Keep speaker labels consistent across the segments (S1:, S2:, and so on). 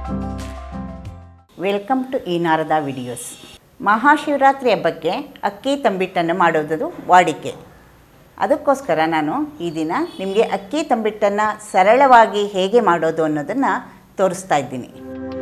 S1: welcome to ಈ Narada videos Mahashivratri ಹಬ್ಬಕ್ಕೆ ಅಕ್ಕಿ ತಂಬಿಟ್ಟನ್ನು ಮಾಡೋದು ವಾಡಿಕೆ ಅದಕ್ಕೋಸ್ಕರ ನಾನು ಈ ದಿನ ನಿಮಗೆ ಅಕ್ಕಿ ತಂಬಿಟ್ಟನ್ನು ಸರಳವಾಗಿ ಹೇಗೆ ಮಾಡೋದು ಅನ್ನೋದನ್ನು ತೋರಿಸ್ತಾ ಇದ್ದೀನಿ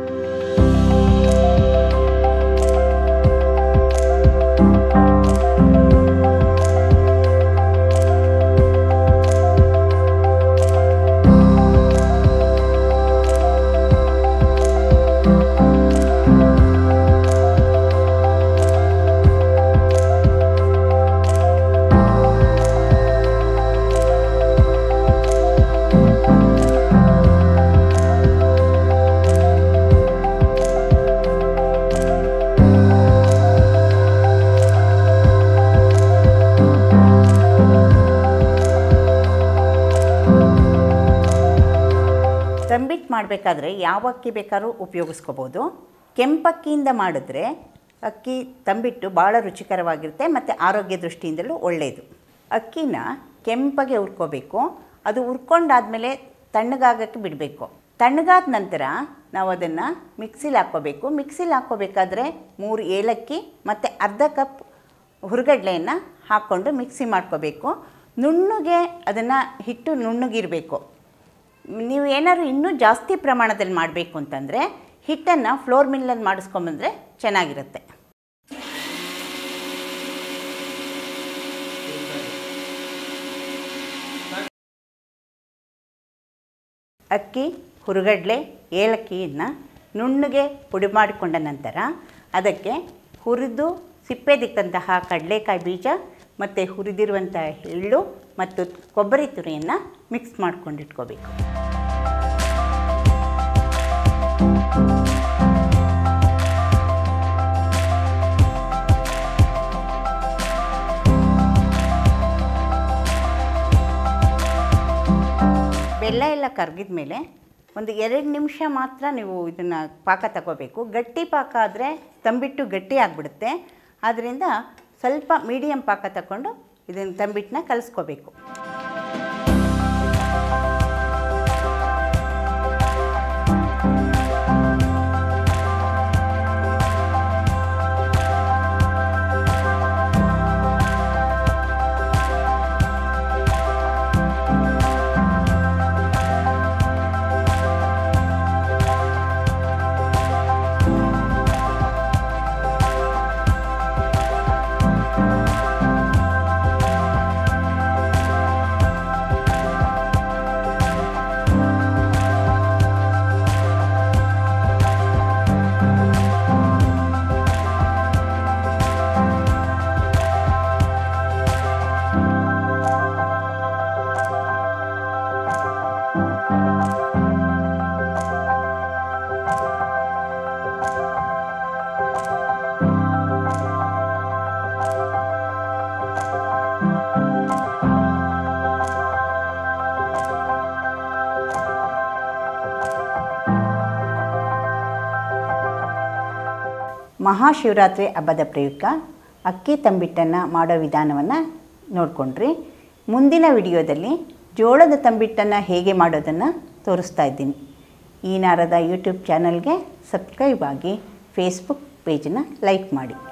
S1: ತಂಬಿಟ್ಟು ಮಾಡಬೇಕಾದ್ರೆ ಯಾವ ಅಕ್ಕಿ ಬೇಕಾದ್ರೂ ಉಪಯೋಗಿಸ್ಕೋಬೋದು ಕೆಂಪಕ್ಕಿಯಿಂದ ಮಾಡಿದ್ರೆ ಅಕ್ಕಿ ತಂಬಿಟ್ಟು ಭಾಳ ರುಚಿಕರವಾಗಿರುತ್ತೆ ಮತ್ತು ಆರೋಗ್ಯ ದೃಷ್ಟಿಯಿಂದಲೂ ಒಳ್ಳೆಯದು ಅಕ್ಕಿನ ಕೆಂಪಗೆ ಹುರ್ಕೋಬೇಕು ಅದು ಹುರ್ಕೊಂಡಾದ್ಮೇಲೆ ತಣ್ಣಗಾಗಕ್ಕೆ ಬಿಡಬೇಕು ತಣ್ಣಗಾದ ನಂತರ ನಾವು ಅದನ್ನು ಮಿಕ್ಸಿಲಿ ಹಾಕ್ಕೋಬೇಕು ಮಿಕ್ಸಿಲಿ ಹಾಕ್ಕೋಬೇಕಾದ್ರೆ ಮೂರು ಏಲಕ್ಕಿ ಮತ್ತು ಅರ್ಧ ಕಪ್ ಹುರುಗಡ್ಲೆಯನ್ನು ಹಾಕ್ಕೊಂಡು ಮಿಕ್ಸಿ ಮಾಡ್ಕೋಬೇಕು ನುಣ್ಣಗೆ ಅದನ್ನು ಹಿಟ್ಟು ನುಣ್ಣಗಿರಬೇಕು ನೀವು ಏನಾದ್ರು ಇನ್ನೂ ಜಾಸ್ತಿ ಪ್ರಮಾಣದಲ್ಲಿ ಮಾಡಬೇಕು ಅಂತಂದರೆ ಹಿಟ್ಟನ್ನು ಫ್ಲೋರ್ ಮಿಲ್ಲಲ್ಲಿ ಮಾಡಿಸ್ಕೊಂಬಂದ್ರೆ ಚೆನ್ನಾಗಿರುತ್ತೆ ಅಕ್ಕಿ ಹುರುಗಡ್ಲೆ ಏಲಕ್ಕಿಯನ್ನು ನುಣ್ಣಗೆ ಪುಡಿ ಮಾಡಿಕೊಂಡ ನಂತರ ಅದಕ್ಕೆ ಹುರಿದು ಸಿಪ್ಪೆದಿಕ್ಕಂತಹ ಕಡಲೆಕಾಯಿ ಬೀಜ ಮತ್ತು ಹುರಿದಿರುವಂತಹ ಎಳ್ಳು ಮತ್ತು ಕೊಬ್ಬರಿ ತುರಿಯನ್ನು ಮಿಕ್ಸ್ ಮಾಡ್ಕೊಂಡಿಟ್ಕೋಬೇಕು ಬೆಲ್ಲ ಎಲ್ಲ ಕರಗಿದ ಮೇಲೆ ಒಂದು ಎರಡು ನಿಮಿಷ ಮಾತ್ರ ನೀವು ಇದನ್ನು ಪಾಕ ತಗೋಬೇಕು ಗಟ್ಟಿ ಪಾಕ ಆದರೆ ತಂಬಿಟ್ಟು ಗಟ್ಟಿ ಆಗಿಬಿಡುತ್ತೆ ಆದ್ದರಿಂದ ಸ್ವಲ್ಪ ಮೀಡಿಯಮ್ ಪಾಕ ತಗೊಂಡು ಇದನ್ನು ತಂಬಿಟ್ಟನ್ನ ಕಲಿಸ್ಕೋಬೇಕು ಮಹಾಶಿವರಾತ್ರಿ ಹಬ್ಬದ ಪ್ರಯುಕ್ತ ಅಕ್ಕಿ ತಂಬಿಟ್ಟನ್ನು ಮಾಡೋ ವಿಧಾನವನ್ನು ನೋಡಿಕೊಂಡ್ರಿ ಮುಂದಿನ ವಿಡಿಯೋದಲ್ಲಿ ಜೋಳದ ತಂಬಿಟ್ಟನ್ನು ಹೇಗೆ ಮಾಡೋದನ್ನು ತೋರಿಸ್ತಾ ಇದ್ದೀನಿ ಈ ನಾರದ ಯೂಟ್ಯೂಬ್ ಚಾನಲ್ಗೆ ಸಬ್ಸ್ಕ್ರೈಬ್ ಆಗಿ ಫೇಸ್ಬುಕ್ ಪೇಜನ್ನು ಲೈಕ್ ಮಾಡಿ